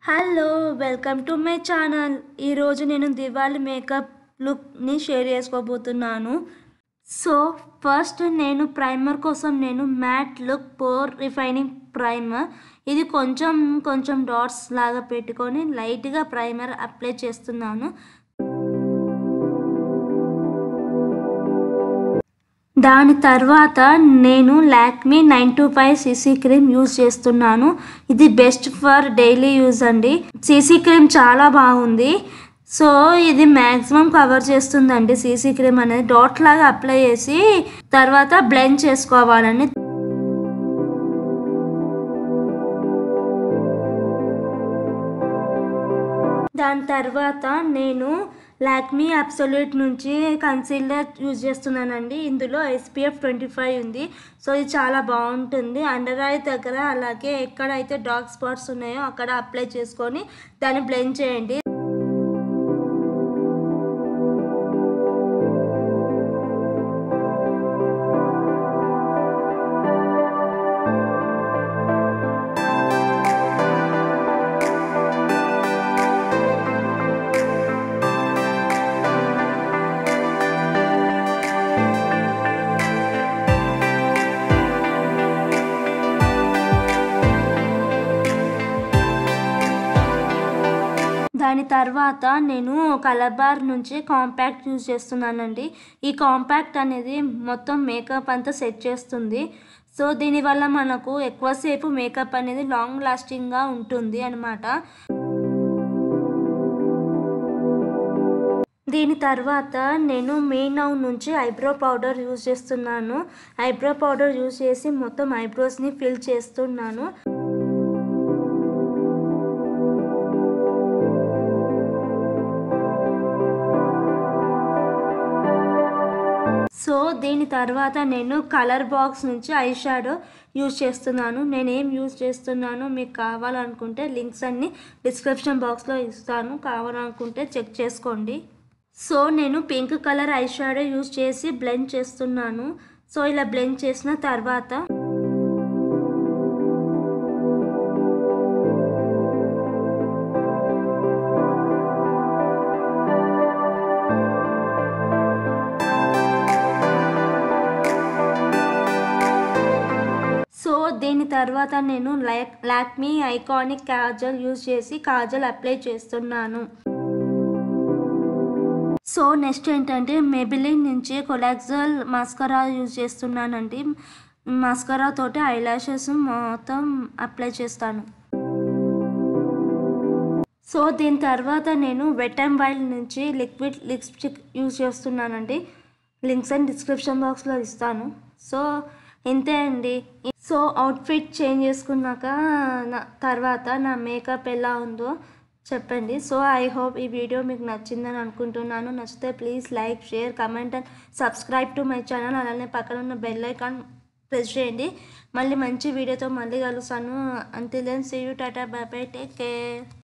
hello welcome to my channel ఈరోజు నేను Diwali makeup లుక్ని షేర్ చేసుకోబోతున్నాను సో ఫస్ట్ నేను ప్రైమర్ కోసం నేను matte look pore refining primer ఇది కొంచెం కొంచెం డాట్స్ లాగా పెట్టుకొని లైట్గా ప్రైమర్ అప్లై చేస్తున్నాను దాని తర్వాత నేను Lakme nine two five CC cream use చేస్తున్నాను ఇది బెస్ట్ ఫర్ డైలీ యూజ్ అండి సీసీ క్రీమ్ చాలా బాగుంది సో ఇది మ్యాక్సిమం కవర్ చేస్తుందండి సీసీ క్రీమ్ అనేది డాట్ లాగా అప్లై చేసి తర్వాత బ్లెండ్ చేసుకోవాలండి దాని తర్వాత నేను లాక్మీ అబ్సొల్యూట్ నుంచి కన్సీలర్ యూజ్ చేస్తున్నానండి ఇందులో ఎస్పీఎఫ్ ట్వంటీ ఫైవ్ ఉంది సో ఇది చాలా బాగుంటుంది అండర్ ఐ దగ్గర అలాగే ఎక్కడైతే డార్క్ స్పాట్స్ ఉన్నాయో అక్కడ అప్లై చేసుకొని దాన్ని బ్లెండ్ చేయండి దాని తర్వాత నేను కలర్ బార్ నుంచి కాంపాక్ట్ యూజ్ చేస్తున్నానండి ఈ కాంపాక్ట్ అనేది మొత్తం మేకప్ అంతా సెట్ చేస్తుంది సో దీనివల్ల మనకు ఎక్కువసేపు మేకప్ అనేది లాంగ్ లాస్టింగ్గా ఉంటుంది అనమాట దీని తర్వాత నేను మెయిన్ నుంచి ఐబ్రో పౌడర్ యూజ్ చేస్తున్నాను ఐబ్రో పౌడర్ యూజ్ చేసి మొత్తం ఐబ్రోస్ని ఫిల్ చేస్తున్నాను సో దీని తర్వాత నేను కలర్ బాక్స్ నుంచి ఐ షాడో యూజ్ చేస్తున్నాను నేను ఏం యూజ్ చేస్తున్నానో మీకు కావాలనుకుంటే లింక్స్ అన్ని డిస్క్రిప్షన్ బాక్స్లో ఇస్తాను కావాలనుకుంటే చెక్ చేసుకోండి సో నేను pink colour eye shadow use చేసి బ్లెండ్ చేస్తున్నాను సో ఇలా బ్లెండ్ చేసిన తర్వాత సో దీని తర్వాత నేను like Lakme iconic kajal use చేసి కాజల్ అప్లై చేస్తున్నాను సో నెక్స్ట్ ఏంటంటే మెబిలిన్ నుంచి కొలాక్జల్ మస్కరా యూజ్ చేస్తున్నానండి మస్కరా తోటి ఐలాషెస్ మొత్తం అప్లై చేస్తాను సో దీని తర్వాత నేను వెట్ అండ్ వైల్డ్ నుంచి లిక్విడ్ లిప్స్టిక్ యూజ్ చేస్తున్నానండి లింక్స్ అండ్ డిస్క్రిప్షన్ బాక్స్లో ఇస్తాను సో ఇంతే అండి సో అవుట్ఫిట్ చేంజ్ చేసుకున్నాక నా తర్వాత నా మేకప్ ఎలా ఉందో చెప్పండి సో ఐ హోప్ ఈ వీడియో మీకు నచ్చిందని అనుకుంటున్నాను నచ్చితే please like share comment and subscribe to my channel అలానే పక్కన ఉన్న బెల్ ఐకాన్ ప్రెస్ చేయండి మళ్ళీ మంచి వీడియోతో మళ్ళీ కలుస్తాను until then see you tata bye bye take care